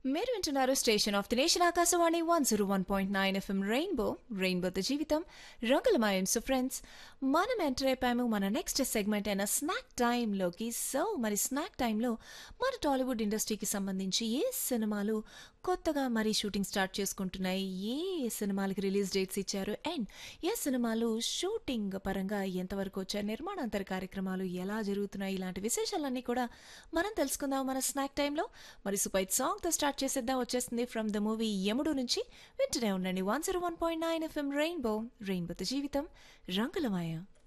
మీరు వింటున్నారు station of the nation Akashvani one zero one point nine FM rainbow రెయిన్బోతో జీవితం రంగులమయం సో ఫ్రెండ్స్ మనం ఎంటర్ అయిపోయాము మన నెక్స్ట్ సెగ్మెంట్ అయిన స్నాక్ టైంలోకి సో మరి స్నాక్ టైంలో మన టాలీవుడ్ ఇండస్ట్రీకి సంబంధించి ఏ సినిమాలు కొత్తగా మరి షూటింగ్ స్టార్ట్ చేసుకుంటున్నాయి ఏ సినిమాలకి రిలీజ్ డేట్స్ ఇచ్చారు అండ్ ఏ సినిమాలు షూటింగ్ పరంగా ఎంతవరకు వచ్చాయి నిర్మాణాంతర కార్యక్రమాలు ఎలా జరుగుతున్నాయి ఇలాంటి విశేషాలన్నీ కూడా మనం తెలుసుకుందాం మన స్నాక్ టైంలో మరి సూపర్ సాంగ్తో స్టార్ట్ చేసేద్దాం వచ్చేస్తుంది ఫ్రమ్ ద మూవీ యముడు నుంచి వింటూనే ఉండండి one zero one point nine FM rainbow రెయిన్బోతో జీవితం రంగులమాయ